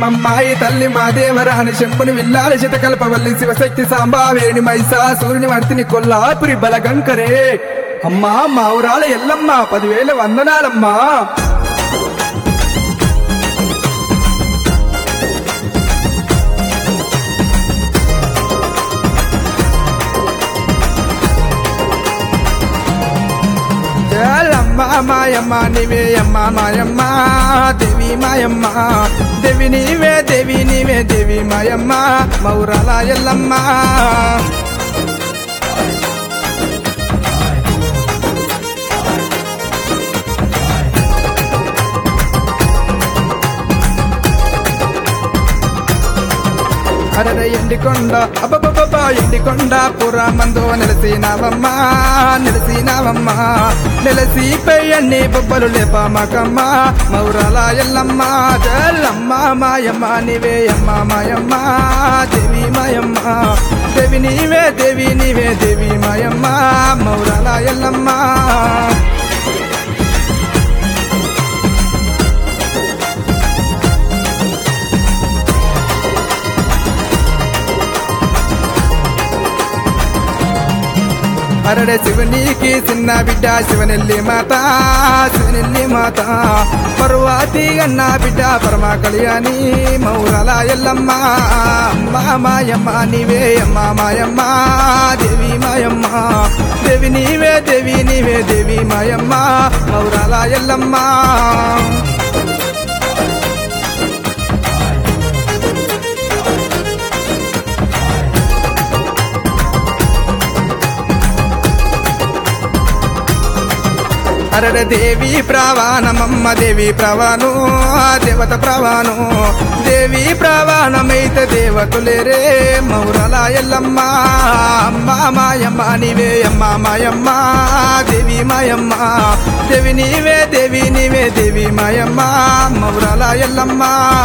అమ్మమ్మాయి తల్లి మా దేవరాని శంపుని విల్లాలి శతకల్పవల్లి శివశక్తి సాంబావేణి మైసాసూరిని వర్తిని కొల్లాపురి బలగంకరే అమ్మా మా ఊరాల ఎల్లమ్మ పదివేల వందనాలమ్మా అమ్మ మాయమ్మ నీవే అమ్మ మాయమ్మ దేవి మాయమ్మ దేవి నీవే దేవి నీవే దేవి మాయమ్మ మౌరాల ఎల్లమ్మ అరర ఎండికొండ అబ్బబ్బబ్బ ఎండికొండ పురామందు నిలసినావమ్మ నిలసినావమ్మ నిలసిపై అన్ని బొబ్బలు లేపామకమ్మ మౌరాల ఎల్లమ్మ జల్లమ్మ మాయమ్మ నీవే అమ్మ మాయమ్మ దేవి మాయమ్మ దేవి నీవే దేవి నీవే దేవి మాయమ్మ మౌరాల ఎల్లమ్మ అరడే శివునికి చిన్న బిడ్డ శివనెల్లి మాత శివనెల్లి మాత పర్వాతి అన్న బిడ్డ పరమ కళ్యాణి మౌరల ఎల్లమ్మ అమ్మ మాయమ్మ నీవే అమ్మ మాయమ్మ దేవి మాయమ్మ దేవి నీవే దేవి నీవే దేవి మాయమ్మ మౌరల ఎల్లమ్మ అరడ దేవి ప్రవాణమమ్మ దేవి ప్రవాణు దేవత ప్రవాణు దేవి ప్రవాణమైత దేవతులేరే మౌరల ఎల్లమ్మ అమ్మ మాయమ్మ నీవే అమ్మ మాయమ్మ దేవి మాయమ్మ దేవి నీవే దేవి నీవే దేవి మాయమ్మ మౌరల ఎల్లమ్మ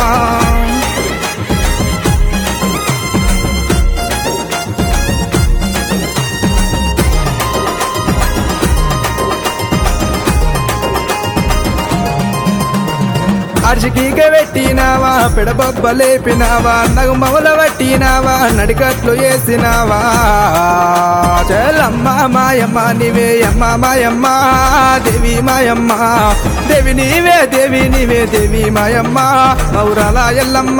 అర్షికీగ పెట్టినావా పిడబొబ్బ లేపినావా నగుమౌల పట్టినావా నడికట్లు వేసినావా చలమ్మ మాయమ్మ నీవే అమ్మ మాయమ్మ దేవి మాయమ్మ దేవి నీవే దేవి నీవే దేవి మాయమ్మ మౌరాల ఎల్లమ్మ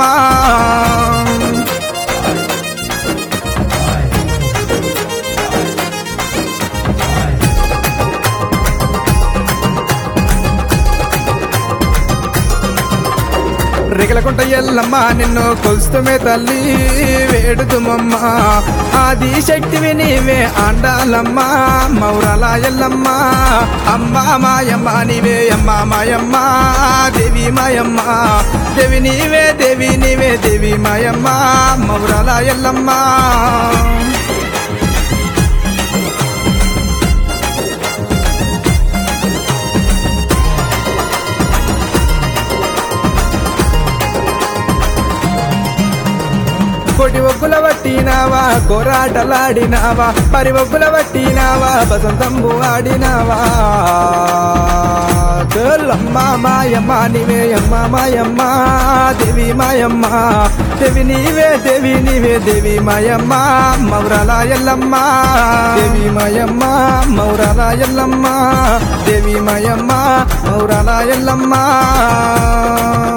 రేగలకుంట ఎల్లమ్మ నిన్ను కొలుస్తుమే తల్లి వేడుతుమమ్మ ఆది శక్తివి నీవే ఆండాలమ్మ మౌరాల ఎల్లమ్మ అమ్మ మాయమ్మ నీవే అమ్మ మాయమ్మ దేవి మాయమ్మ దేవి నీవే దేవి నీవే దేవి మాయమ్మ మౌరాల ఎల్లమ్మ కోటి ఒగ్గుల పట్టినావా కోరాటలాడినావా పరి ఒగ్గుల పట్టినావా బసంతంబు ఆడినావా చల్లమ్మ మాయమ్మ నీవే అమ్మ మాయమ్మ దేవి మాయమ్మ దేవి నీవే దేవి నీవే దేవి మాయమ్మ మౌరాల ఎల్లమ్మ దేవి మాయమ్మ మౌరాల ఎల్లమ్మ దేవి మాయమ్మ మౌరాల ఎల్లమ్మ